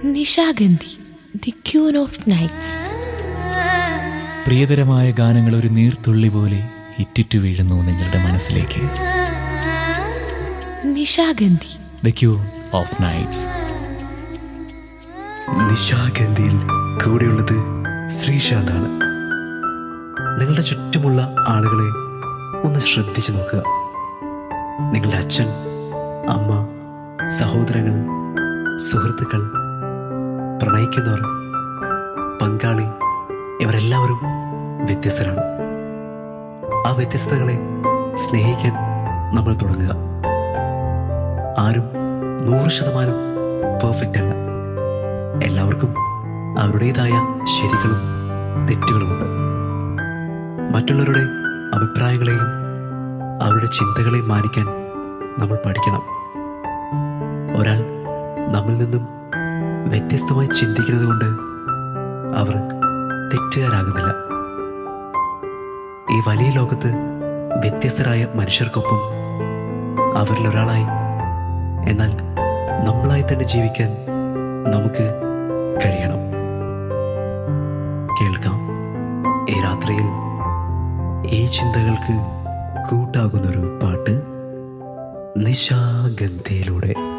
Nishagandhi the queen of nights പ്രിയതരമായ ഗാനങ്ങൾ ഒരു നീർത്തുള്ളി പോലെ ഇറ്റിറ്റു വീഴുന്നു നിങ്ങളുടെ മനസ്സിലേക്ക് Nishagandhi the queen of nights നിശാഗന്ധിയിൽ കൂടെയുള്ളത് ശ്രീശാന്താണ് നിങ്ങളുടെ ചുറ്റുമുള്ള ആളുകളെ ഒന്ന് ശ്രദ്ധിച്ചു നോക്കുക നിങ്ങളുടെ അച്ഛൻ അമ്മ സഹോദരങ്ങൾ സുഹൃത്തുക്കൾ പ്രണയിക്കുന്നവർ പങ്കാളി ഇവരെല്ലാവരും വ്യത്യസ്തരാണ് ആ വ്യത്യസ്തതകളെ സ്നേഹിക്കാൻ നമ്മൾ തുടങ്ങുക ആരും നൂറ് ശതമാനം പെർഫെക്റ്റ് അല്ല എല്ലാവർക്കും അവരുടേതായ ശരികളും തെറ്റുകളുമുണ്ട് മറ്റുള്ളവരുടെ അഭിപ്രായങ്ങളെയും അവരുടെ ചിന്തകളെയും മാനിക്കാൻ നമ്മൾ പഠിക്കണം ഒരാൾ നമ്മിൽ നിന്നും വ്യത്യസ്തമായി ചിന്തിക്കുന്നത് കൊണ്ട് അവർ തെറ്റുകാരാകുന്നില്ല ഈ വലിയ ലോകത്ത് വ്യത്യസ്തരായ മനുഷ്യർക്കൊപ്പം അവരിൽ ഒരാളായി എന്നാൽ നമ്മളായി തന്നെ ജീവിക്കാൻ നമുക്ക് കഴിയണം കേൾക്കാം ഈ രാത്രിയിൽ ഈ ചിന്തകൾക്ക് കൂട്ടാകുന്നൊരു പാട്ട് നിശാഗന്ധിയിലൂടെ